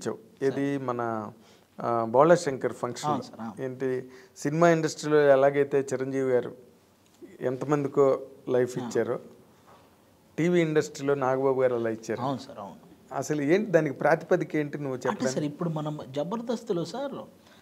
ఇచ్చావు ఇది మన ఆ, బోళ శంకర్ ఫంక్షన్ అవును సార్, అవును. ఏంటి సినిమా ఇండస్ట్రీలో ఎలాగైతే చిరంజీవి గారు ఎంతమందికో లైఫ్ ఇచ్చారో టీవీ ఇండస్ట్రీలో నాగబాబు గారు అలా ఇచ్చారు అవును సార్ అవును అసలు ఏంటి దానికి ప్రాతిపదిక ఏంటి నువ్వు అంటే చెప్పడానికి సార్ ఇప్పుడు మనం జబర్దస్త్లో సార్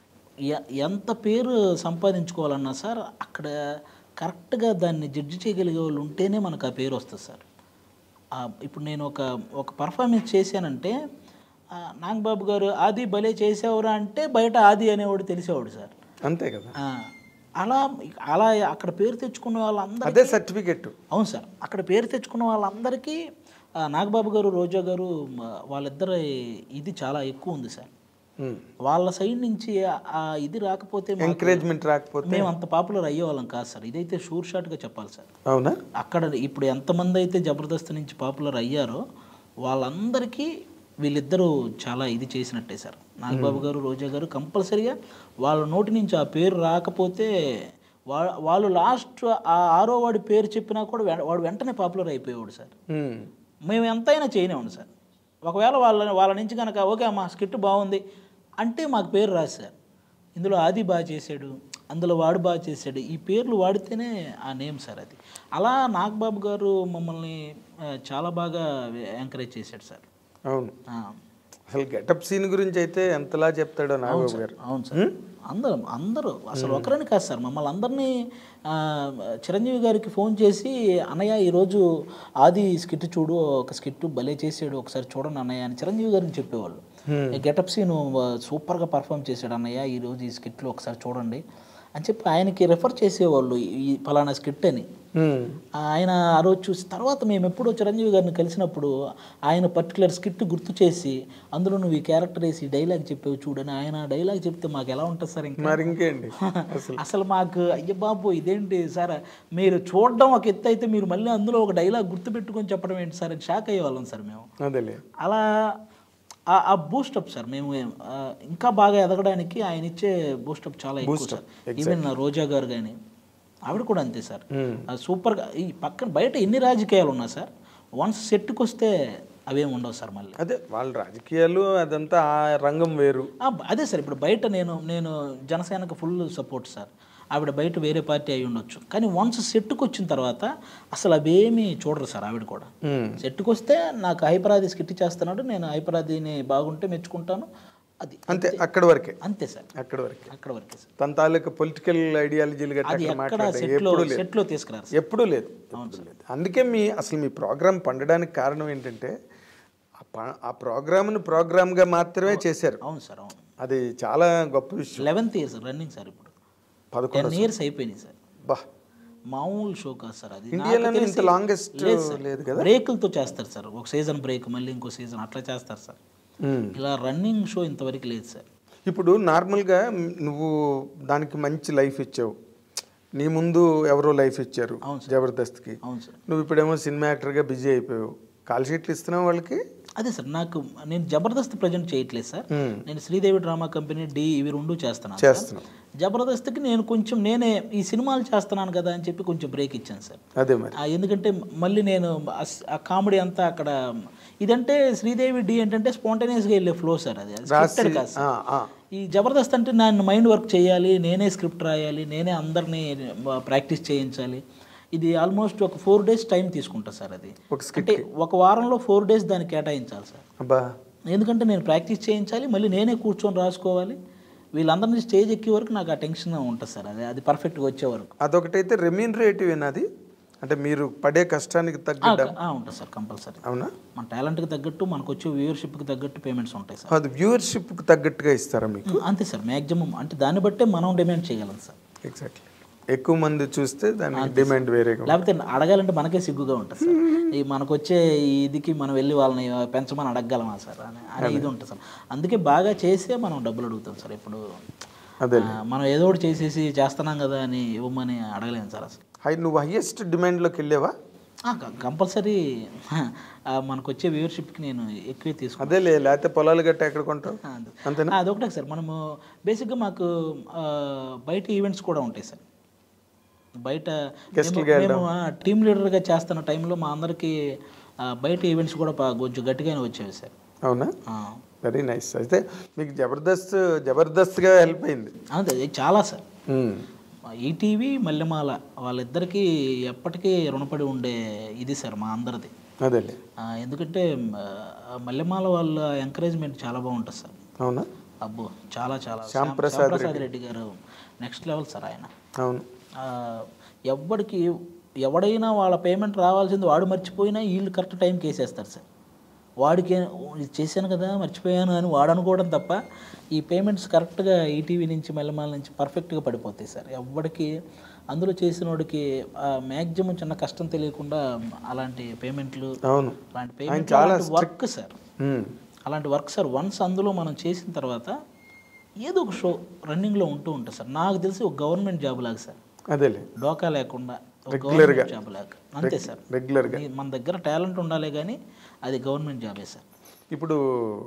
ఎ- ఎంత పేరు సంపాదించుకోవాలన్నా సార్ అక్కడ కరెక్ట్గా దాన్ని జడ్జి చేయగలిగే వాళ్ళు ఉంటేనే మనకు ఆ పేరు వస్తుంది సార్ ఆ, ఇప్పుడు నేను ఒక ఒక పర్ఫార్మెన్స్ చేశానంటే ఆ, నాగబాబు గారు ఆది భలే చేసేవరా అంటే బయట ఆది అనేవాడు తెలిసేవాడు సార్ అంతే కదా ఆ, అలా అలా అక్కడ పేరు తెచ్చుకున్న వాళ్ళందరూ అదే సర్టిఫికెట్ అవును సార్ అక్కడ పేరు తెచ్చుకున్న వాళ్ళందరికీ ఆ, నాగబాబు గారు రోజా గారు మ- వాళ్ళిద్దరి ఇది చాలా ఎక్కువ ఉంది సార్ వాళ్ళ సైడ్ నుంచి ఆ- ఆ ఇది రాకపోతే మాకు- ఎంకరేజ్మెంట్ రాకపోతే మేము అంత పాపులర్ అయ్యేవాళ్ళం కాదు సార్ ఇదైతే షూర్ షాట్గా చెప్పాలి సార్ అవునా అక్కడ ఇప్పుడు ఎంతమంది అయితే జబర్దస్త్ నుంచి పాపులర్ అయ్యారో వాళ్ళందరికీ వీళ్ళిద్దరూ చాలా ఇది చేసినట్టే సార్ నాగబాబు గారు రోజా గారు కంపల్సరీగా వాళ్ళ నోటి నుంచి ఆ పేరు రాకపోతే వా వాళ్ళు లాస్ట్ ఆ ఆరో వాడి పేరు చెప్పినా కూడా వె- వాడు వెంటనే పాపులర్ అయిపోయేవాడు సార్ ఉమ్. మేము ఎంతైనా చేయనివ్వండి సార్ ఒకవేళ వాళ్ళ వాళ్ళ నుంచి కనుక ఓకే అమ్మా స్కిట్ బాగుంది అంటే మాకు పేరు రాదు సార్ ఇందులో ఆది బాగా చేశాడు అందులో వాడు బాగా చేశాడు ఈ పేర్లు వాడితేనే ఆ నేమ్ సార్ అది అలా నాగబాబు గారు మమ్మల్ని ఆ, చాలా బాగా ఎంకరేజ్ చేశాడు సార్ అవును ఆ, అసలు గెటప్ సీన్ గురించి అయితే ఎంతలా చెప్తాడో నాగబాబు గారు అవును సార్ అందరూ అందరూ అసలు ఒకరని కాదు సార్ మమ్మల్ని అందరినీ ఆ, చిరంజీవి గారికి ఫోన్ చేసి అన్నయ్య ఈరోజు ఆది స్కిట్ చూడు ఒక స్కిట్ భలే చేసాడు ఒకసారి చూడండి అన్నయ్య అని చిరంజీవి గారికి చెప్పేవాళ్ళు గెటప్ సీన్ సూపర్గా పర్ఫామ్ చేశాడు అన్నయ్య ఈరోజు ఈ స్కిట్లో ఒకసారి చూడండి అని చెప్పి ఆయనకి రెఫర్ చేసేవాళ్ళు ఈ పలానా స్కిట్ అని ఉమ్. ఆయన ఆ రోజు చూసి తర్వాత మేము ఎప్పుడో చిరంజీవి గారిని కలిసినప్పుడు ఆయన పర్టికులర్ స్కిట్ గుర్తు చేసి అందులో నువ్వు ఈ క్యారెక్టర్ వేసి డైలాగ్ చెప్పేవి చూడని ఆయన డైలాగ్ చెప్తే మాకు ఎలా ఉంటుంది సార్ ఇంకా మరి ఇంకేంటి అసలు అసలు మాకు అయ్య బాబు ఇదేంటి సార్ మీరు చూడడం ఒక ఎత్తు అయితే మీరు మళ్ళీ అందులో ఒక డైలాగ్ గుర్తుపెట్టుకొని చెప్పడం ఏంటి సార్ అని షాక్ అయ్యేవాళ్ళం సార్ మేము అదేలే అలా ఆ- ఆ బూస్టప్ సార్ మేము ఆ, ఇంకా బాగా ఎదగడానికి ఆయన ఇచ్చే బూస్టప్ చాలా ఎక్కువ సార్ ఈవెన్ రోజా గారు కానీ ఆవిడ కూడా అంతే సార్ ఆ సూపర్గా ఈ పక్కన బయట ఎన్ని రాజకీయాలు ఉన్నా సార్ వన్స్ సెట్కి వస్తే అవేం ఉండవు సార్ మళ్ళీ అదే వాళ్ళ రాజకీయాలు అదంతా ఆ రంగం వేరు ఆ, అదే సార్ ఇప్పుడు బయట నేను నేను జనసేనకు ఫుల్ సపోర్ట్ సార్ ఆవిడ బయట వేరే పార్టీ అయి ఉండొచ్చు కానీ వన్స్ సెట్కి వచ్చిన తర్వాత అసలు అవేమీ చూడరు సార్ ఆవిడ కూడా ఉమ్. సెట్కి వస్తే నాకు హైపరాది స్కిట్ చేస్తున్నాడు నేను హైపరాదిని బాగుంటే మెచ్చుకుంటాను అది అంతే అక్కడి వరకే అంతే సార్ అక్కడి వరకే అక్కడ వరకే సార్ తన తాలూకు పొలిటికల్ ఐడియాలజీలు గట్రా అది అక్కడ ఎక్కడ మాట్లాడే సెట్లో ఎప్పుడూ లేదు సెట్లో తీసుకురారు సార్ ఎప్పుడూ లేదు ఎప్పుడూ లేదు అందుకే మీ అసలు మీ ప్రోగ్రామ్ పండడానికి కారణం ఏంటంటే ఆ ప- ఆ ప్రోగ్రామ్ను ప్రోగ్రామ్గా మాత్రమే చేశారు అవును సార్ అవును అది చాలా గొప్ప విషయం లెవెన్త్ ఇయర్స్ రన్నింగ్ సార్ ఇప్పుడు పదకొండు టెన్ ఇయర్స్ అయిపోయినాయి సార్ బా మామూలు షో కాదు సార్ అది ఇండియాలోనే ఇంత లాంగెస్ట్ లేదు కదా బ్రేకులతో చేస్తారు సార్ ఒక సీజన్ బ్రేక్ మళ్ళీ ఇంకో సీజన్ అట్లా చేస్తారు సార్ ఉమ్. ఇలా రన్నింగ్ షో ఇంతవరకు లేదు సార్ ఇప్పుడు నార్మల్గా నువ్వు దానికి మంచి లైఫ్ ఇచ్చావు నీ ముందు ఎవరో లైఫ్ ఇచ్చారు అవును జబర్దస్త్కి అవును సార్ నువ్వు ఇప్పుడేమో సినిమా యాక్టర్గా బిజీ అయిపోయావు కాల్ షీట్లు ఇస్తున్నావు వాళ్ళకి అదే సార్ నాకు నేను జబర్దస్త్ ప్రజెంట్ చేయట్లేదు సార్ ఉమ్. నేను శ్రీదేవి డ్రామా కంపెనీ డి ఇవి రెండు చేస్తున్నాను సార్. చేస్తున్నావు జబర్దస్త్కి నేను కొంచెం నేనే ఈ సినిమాలు చేస్తున్నాను కదా అని చెప్పి కొంచెం బ్రేక్ ఇచ్చాను సార్ అదే మరి ఆ, ఎందుకంటే మళ్ళీ నేను ఆ స్- ఆ కామెడీ అంతా అక్కడ ఇదంటే శ్రీదేవి డి ఏంటంటే స్పాంటేనియస్గా వెళ్ళే ఫ్లో సార్ అది అది రాసి scripted కాదు సార్. ఆ, ఆ. ఈ జబర్దస్త్ అంటే నేను మైండ్ వర్క్ చేయాలి నేనే స్క్రిప్ట్ రాయాలి నేనే అందరినీ ప్రాక్టీస్ చేయించాలి ఇది ఆల్మోస్ట్ ఒక ఫోర్ డేస్ టైం తీసుకుంటా సార్ అది ఒక స్కిట్ అంటే ఒక వారంలో ఫోర్ డేస్ దాన్ని కేటాయించాలి సార్ అబ్బా ఎందుకంటే నేను ప్రాక్టీస్ చేయించాలి మళ్ళీ నేనే కూర్చొని రాసుకోవాలి వీళ్ళందరినీ స్టేజ్ ఎక్కే వరకు నాకు ఆ టెన్షన్ ఉంటుంది సార్ అది అది పర్ఫెక్ట్గా వచ్చే వరకు అదొకటైతే రెమ్యూనరేటివ్ అది అంటే మీరు పడే కష్టానికి తగ్గ ఆ, ఉంటుంది సార్ కంపల్సరీ అవునా మన టాలెంట్కి తగ్గట్టు మనకు వచ్చే వ్యూవర్షిప్కి తగ్గట్టు పేమెంట్స్ ఉంటాయి సార్ అది వ్యూవర్షిప్కి తగ్గట్టుగా ఇస్తారా మీకు ఉమ్, అంతే సార్ మ్యాక్సిమం అంటే దాన్ని బట్టే మనం డిమాండ్ చేయగలం సార్ ఎగ్జాక్ట్లీ ఎక్కువ మంది చూస్తే దాని డిమాండ్ వేరేగా లేకపోతే అడగాలంటే మనకే సిగ్గుగా ఉంటుంది సార్ ఈ మనకు వచ్చే ఈ ఇదికి మనం వెళ్ళి వాళ్ళని పెంచమని అడగగలమా సార్ అని అనే ఇది ఉంటుంది సార్ అందుకే బాగా చేసే మనం డబ్బులు అడుగుతాం సార్ ఇప్పుడు అదే ఆ, మనం ఏదో ఒకటి చేసేసి చేస్తున్నాం కదా అని ఇవ్వమని అడగలేము సార్ అసలు హై నువ్వు హైయెస్ట్ డిమాండ్లోకి వెళ్ళావా కంపల్సరీ మనకు వచ్చే వ్యూవర్షిప్కి నేను ఎక్కువే తీసుకుంటాను అదే లే లేకపోతే పొలాలు గట్ట ఎక్కడ కొంటావు అంతేనా అదొకటే సార్ మనము బేసిక్గా మాకు ఆ, బయట ఈవెంట్స్ కూడా ఉంటాయి సార్ బయట మేము- మేము టీమ్ లీడర్గా చేస్తున్న టైంలో మా అందరికీ ఆ, బయట ఈవెంట్స్ కూడా బా- కొంచెం గట్టిగానే వచ్చేవి సార్ అవునా ఆ, వెరీ నైస్ అయితే మీకు జబర్దస్త్ జబర్దస్త్గా హెల్ప్ అయింది అంతే ఇది చాలా సార్ ఉమ్, ఈటీవీ మల్లెమాల వాళ్ళిద్దరికీ ఎప్పటికీ రుణపడి ఉండే ఇది సార్ మా అందరిది అదేలే ఆ, ఎందుకంటే ఆ, మల్లెమాల వాళ్ళ ఎంకరేజ్మెంట్ చాలా బాగుంటుంది సార్ అవునా అబ్బో చాలా చాలా శ్యామ్ శ్యామ్ ప్రసాద్ ప్రసాద్ రెడ్డి గారు నెక్స్ట్ లెవెల్ సార్ ఆయన అవును ఆ, ఎవ్వడికి ఎవడైనా వాళ్ళ పేమెంట్ రావాల్సింది వాడు మర్చిపోయినా వీళ్ళు కరెక్ట్ టైంకి వేసేస్తారు సార్ వాడికి "ఓ, ఇది చేశాను కదా మర్చిపోయాను అని వాడు అనుకోవడం తప్ప ఈ పేమెంట్స్ కరెక్ట్గా ఈటీవీ నుంచి మెల్లమాల నుంచి పర్ఫెక్ట్గా పడిపోతాయి సార్ ఎవ్వడికి అందులో చేసిన వాడికి మ్యాక్సిమం చిన్న కష్టం తెలియకుండా అలాంటి పేమెంట్లు అవును అలాంటి పేమెంట్ చాలా వర్క్ సార్ ఉమ్, అలాంటి వర్క్ సార్ వన్స్ అందులో మనం చేసిన తర్వాత ఏదో ఒక షో రన్నింగ్లో ఉంటూ ఉంటుంది సార్ నాకు తెలిసి ఒక గవర్నమెంట్ జాబ్ లాగా సార్ అదేలే డోకా లేకుండా ఒక Regular గా. గవర్నమెంట్ జాబ్ లాగా అంతే సార్ రెగ్యులర్గా ఈ- మన దగ్గర టాలెంట్ ఉండాలి కానీ అది గవర్నమెంట్ జాబే సార్ ఇప్పుడు